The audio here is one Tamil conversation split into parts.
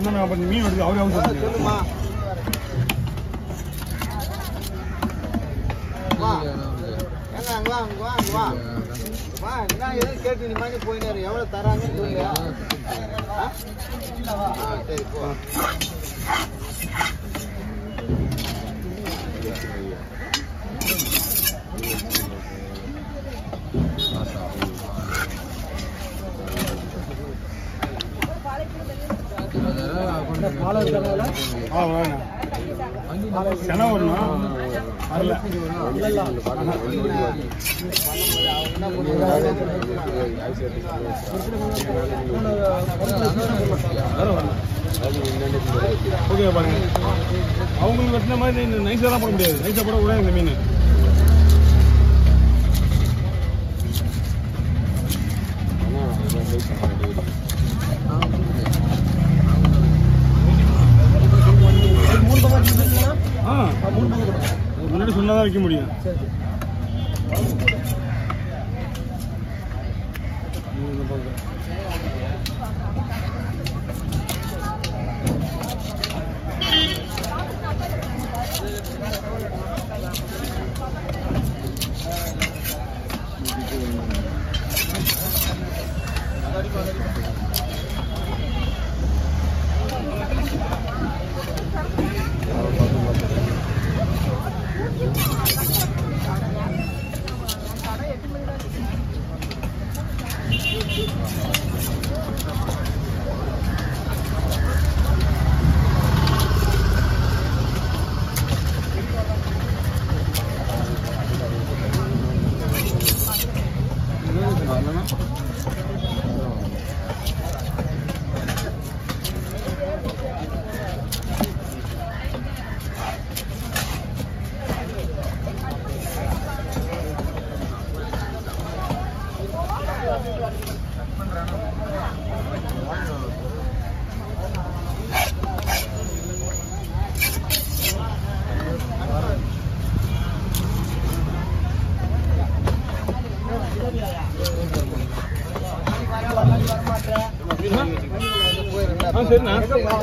இன்னும் நான் கொஞ்சம் மீன் எடுத்து அவரே அவங்க சொல்லுமா வா ஏங்க அங்க வா அங்க வா அங்க வா வா என்ன எதுவும் கேட்டு நீ மாதிரி போயினாரு எவ்வளவு தராங்கன்னு சொல்லு ஆ? ஆ, சரி போ ஆ வேணாம் சென வரணும் வரல ஓகே பாருங்க அவங்களுக்கு வெட்டின மாதிரி நைஸாக தான் போட முடியாது நைஸாக போட கூட இந்த மீன் ஆ அது முன்னாடி சொன்னா தான் வைக்க முடியும் இந்த பக்கம். ஆ சரிண்ணா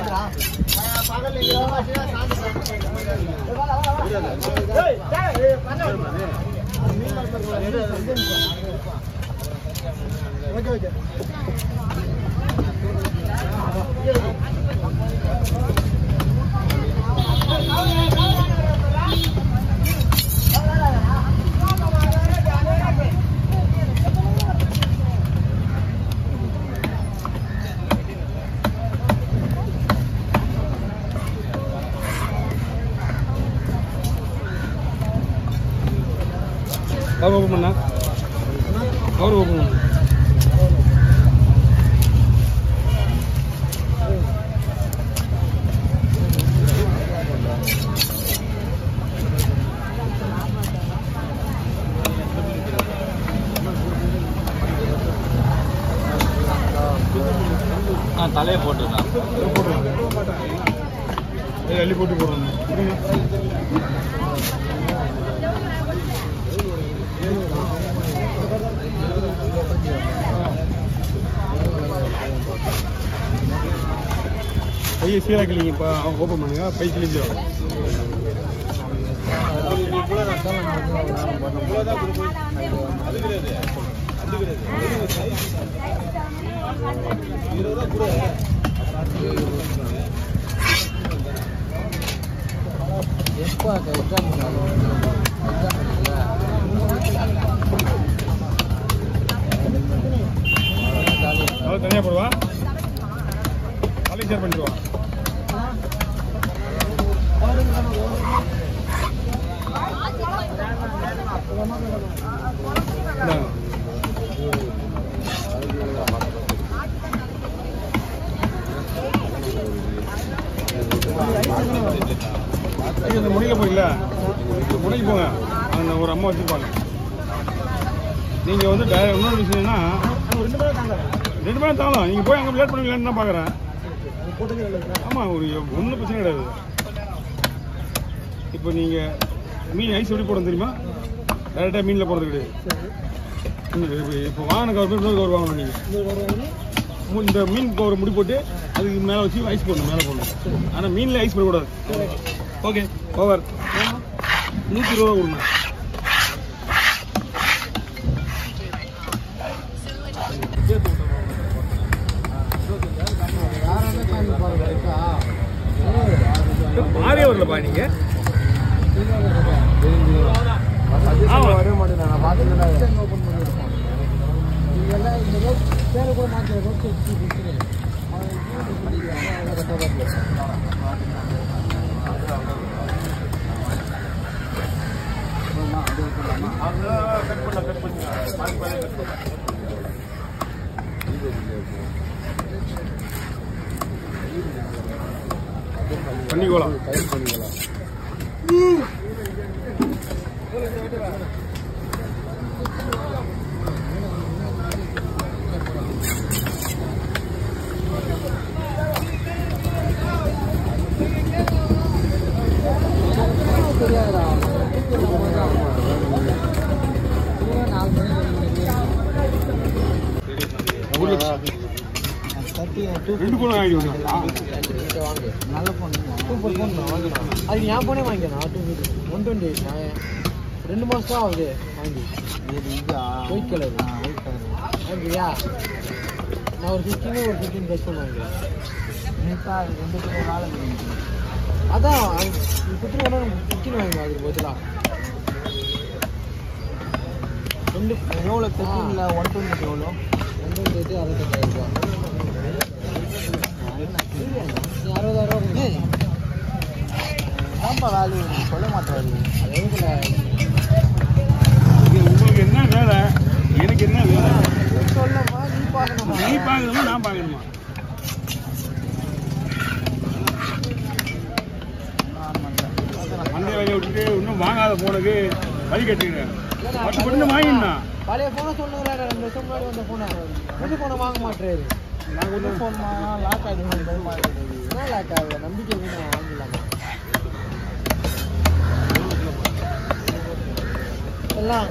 கவர் ஓப்பன் பண்ணா கவர் ஓப்பன் பண்ணு ஆ தலையை போட்டுருந்தான் ஏய், அள்ளி போட்டு போடுறோம் பைய சீரா கிளிங்க இப்போ ஓப்பன் பண்ணுங்க பை கிழிஞ்சோம் எப்போ எக்ஸாம் அதாவது தனியாக போடுவா காலையும் ஷேர் பண்ணிடுவா இந்தாங்க. ஐயா, இந்த முடியல போறீங்களா இந்த முனைக்கு போங்க அந்த ஒரு அம்மா வச்சிருப்பாங்க நீங்க வந்து டே- இன்னொரு விஷயம் என்னன்னா ரெண்டு பேரும் தாங்கலாம் நீங்க போய் அங்க லேட் பண்ணுவீங்களான்னு தான் பாக்குறேன் ஆமா ஒரு ஒன்றும் பிரச்சனை கிடையாது இப்போ நீங்க மீன் ஐஸ் எப்படி போட தெரியுமா டேரெக்டாக மீனில் போடுறது கிடையாது ம், இப்போ- இப்போ வாங்கின கவர் இன்னொரு கவர் வாங்கணும் நீங்க மு- இந்த மீன் இப்போ ஒரு முடி போட்டு அதுக்கு மேலே வச்சு ஐஸ் போடணும் மேலே போடணும் ஆனால் மீனில் ஐஸ் போடக்கூடாது ஓகே ஓவர் நூற்றி இருபது ரூபா கொடுங்க யாராவது காமி பாருங்க இருக்கா மாறியே வரலப்பா நீங்க ஆமா. வரவே மாட்டேன் நான் பார்த்துட்டு ஓப்பன் பண்ணிருக்கோம் இதெல்லாம் இந்த ரோட் பேரை கூட மாற்ற ரோட் பண்ணிக்கோலாம் தெரியாதா நாலு மணிக்கு ரெண்டு போன வாங்கி நல்ல ஃபோன் சூப்பர் ஃபோன் நான் வாங்கினேன் அது என் ஃபோனே வாங்கினேன் two fifty one twenty eight நான் ரெண்டு மாதம் தான் ஆகுது வாங்கி ஒயிட் கலர் ஒயிட் கலர் வாங்கியா நான் ஒரு ஃபிஃப்டீனே ஒரு ஃபிஃப்டீன் ப்ளஸ் ஃபோன் வாங்கிக்கிறேன் ரெண்டு பேரும் வேலை அதான் ஃபிஃப்டின் வேணா ஃபிஃப்டீன் வாங்கிக்கலாம் அதுக்கு பதிலாக ரெண்டு எவ்வளோ தேர்ட்டினில் ஒன் டுவெண்ட்டி எவ்வளோ ஒன் டுவெண்ட்டி எயிட்டு அறுபத்தெட்டாயிரம் ரூபா நீ அறுபதாயிரம் ரூபா ஆமா வேல்யூ சொல்ல மாட்டாரு உங்களுக்கு என்ன வேலை எனக்கு என்ன வேலை சொல்லமா நீ பார்க்கணுமா நீ பார்க்கணுமா நான் பார்க்கணுமா மண்டை வேலையை விட்டுட்டு இன்னும் வாங்காத போனது வழி கட்டுக்கிறேன் பட்டு பட்டு வாங்கிடணும் பழைய போனை சொன்னதுல ரெண்டு வருஷம் முன்னாடி வந்த போனை புது போனை வாங்க மாட்டேறாரு நான் புது கொஞ்சம் போன் லாக் ஆகிடுது என்ன லாக் ஆகுது நம்பிக்கை வீணா வாங்கிடலாமா எல்லாம்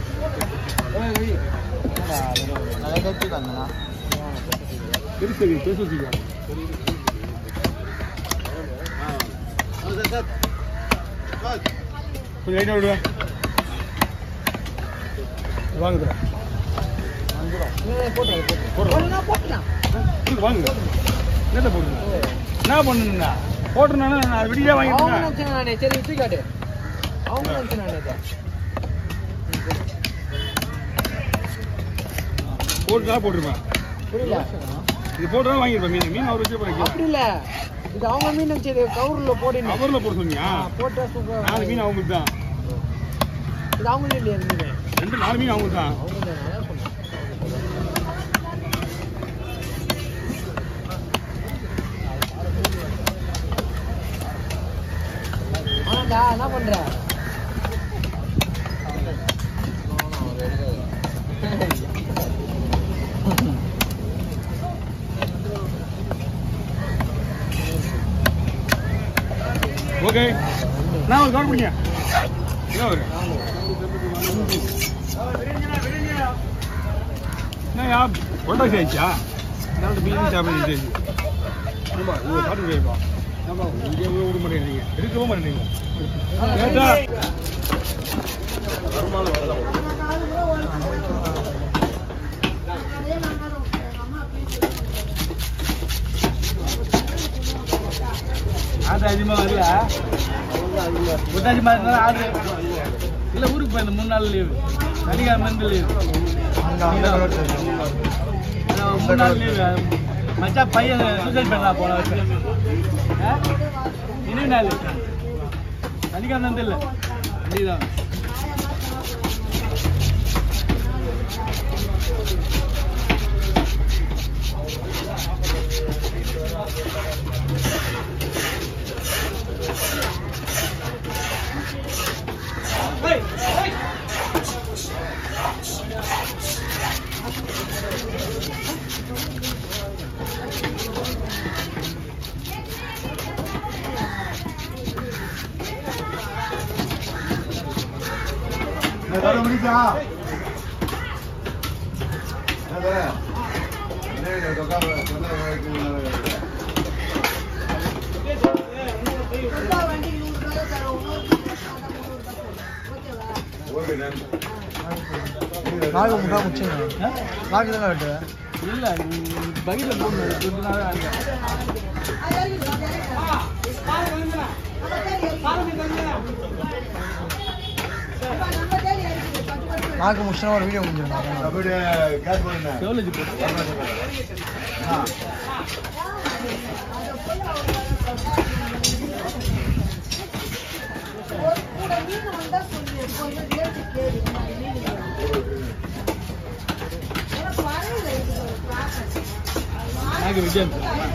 நிறைய கட்டிக்காங்கண்ணா சரி சரி பேச வச்சுக்கோ கொஞ்சம் லைட்டாக விடுவா வாங்குதுடா போட்டு போடுறோம். போட்டுலாம் இது வாங்குங்க என்னத்தை போடுங்க என்ன பண்ணுங்கண்ணா போட்டுருந்தானே நான் அது விடியா அவங்க வாங்கிட்டேன் நினைச்சேன் நானே சரி விட்டு காட்டு அவங்க நினைச்சேன் நானே இதை. போட்டு தான் போட்டிருப்பேன் புரியல இது போட்டு தான் வாங்கியிருப்பேன் மீன் மீன் அவர் வச்சு போய் அப்படி இல்ல இது அவங்க மீன் நினைச்சது கவுர்ல போட்டு கவரில் போட சொன்னியா போட்டா சூப்பரா நாலு மீன் அவங்களுக்கு தான் இது அவங்க இல்லையா இந்த மீன் ரெண்டு நாலு மீன் அவங்களுக்கு தான் அவங்க தான் நான் சொன்னேன் ஆனாண்டா என்ன பண்ற ஓகே நான் ஒரு கவர் பிடிங்க என்ன ஒரு என்னய்யா கொண்டாசி ஆயிடுச்சா நான் மீன் சாப்பிட ஆமா இதை காட்டு முடியாதுப்பா ஆமா இங்கே விட மாட்டேங்கிறீங்க எடுக்கவும் மாட்டேங்கிறீங்க கேட்டா வருமானம் வரலாம் ஆடு அதிகமாக வரல புத்தாசி மாதிரி இருந்தாலும் ஆடு இல்லை ஊருக்கு போயிருந்த மூணு நாள் லீவு சனிக்கிழமை இருந்து லீவு மூணு நாள் லீவு மச்சான் பையன் சூசைட் பண்ணா போன வருஷம் ஆ? இன்னும் நாள் சனிக்கிழமை இருந்து இல்லை தான் நாலு முக்கா முடிச்சுங்க நாலு தானே வெட்டு இல்ல பையில போடணும் துட்டு தான் இருக்கேன் நாக்கு முடிச்சுனா ஒரு வீடியோ முடிஞ்சிடும் ஜுவலஜி போட்டு எனக்கு விஜயம்